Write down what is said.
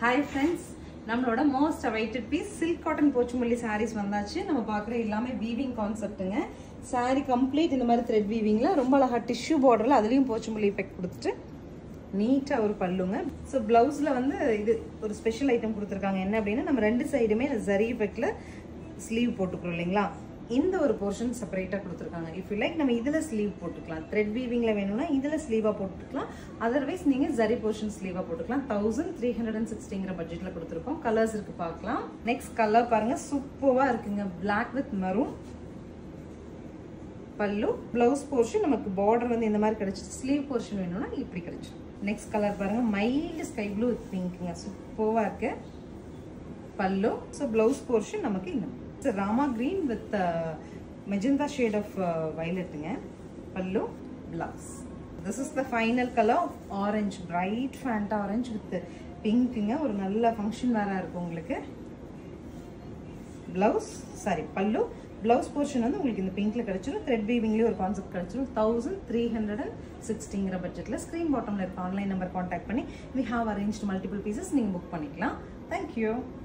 hi friends நம்மளோட most awaited piece silk cotton Pochampally saris வந்தாச்சு நம்ம பார்க்குற எல்லாமே வீவிங் கான்செப்ட்டுங்க saree கம்ப்ளீட் இந்த மாதிரி த்ரெட் வீவிங்கில் ரொம்ப அழகா டிஷ்யூ பார்டரில் அதுலேயும் போச்சுமல்லி எஃபெக்ட் கொடுத்துட்டு நீட்டாக ஒரு பல்லுங்க ஸோ ப்ளவுஸில் வந்து இது ஒரு ஸ்பெஷல் ஐட்டம் கொடுத்துருக்காங்க என்ன அப்படின்னா நம்ம ரெண்டு சைடுமே ஜரி எஃபெக்டில் ஸ்லீவ் போட்டுக்கிறோம் இல்லைங்களா இந்த ஒரு போர்ஷன் செப்பரேட்டாக கொடுத்துருக்காங்க இஃப் யூ லைக் நம்ம இதில் ஸ்லீவ் போட்டுக்கலாம் த்ரெட் வீவிங்கில் வேணும்னா இதில் ஸ்லீவாக போட்டுக்கலாம் அதர்வைஸ் நீங்கள் ஜரி போர்ஷன் ஸ்லீவாக போட்டுக்கலாம் தௌசண்ட் த்ரீ ஹண்ட்ரட் அண்ட் சிக்ஸ்டிங்கிற பட்ஜெட்டில் கொடுத்துருக்கோம் கலர்ஸ் இருக்கு பார்க்கலாம் நெக்ஸ்ட் கலர் பாருங்க சூப்பராக இருக்குங்க black with maroon pallu blouse portion நமக்கு பார்டர் வந்து இந்த மாதிரி கிடைச்சிச்சு ஸ்லீவ் போர்ஷன் வேணும்னா இப்படி கிடைச்சிடும் நெக்ஸ்ட் கலர் பாருங்க மைல்டு ஸ்கை ப்ளூ வித் பிங்க்குங்க சூப்பராக இருக்கு பல்லு ஸோ ப்ளவுஸ் போர்ஷன் நமக்கு இந்த Rama green with magenta shade of வயலட்டுங்க pallu blouse this is the final colour orange bright ஃபேண்ட் ஆரஞ்சு வித் பிங்க்குங்க ஒரு நல்ல ஃபங்க்ஷன் வேற இருக்கும் உங்களுக்கு blouse sari pallu blouse portion வந்து உங்களுக்கு இந்த பிங்க்ல கிடைச்சிரும் த்ரெட் வீவிங்லேயே ஒரு கான்செப்ட் கிடைச்சிரும் தௌசண்ட் த்ரீ ஹண்ட்ரட் அண்ட் சிக்ஸ்டிங்கிற பட்ஜெட்டில் ஸ்க்ரீன் பாட்டமில் இருக்க ஆன்லைன் நம்பர் காண்டாக்ட் பண்ணி we have arrange multiple pieces நீங்கள் புக் பண்ணிக்கலாம் தேங்க்யூ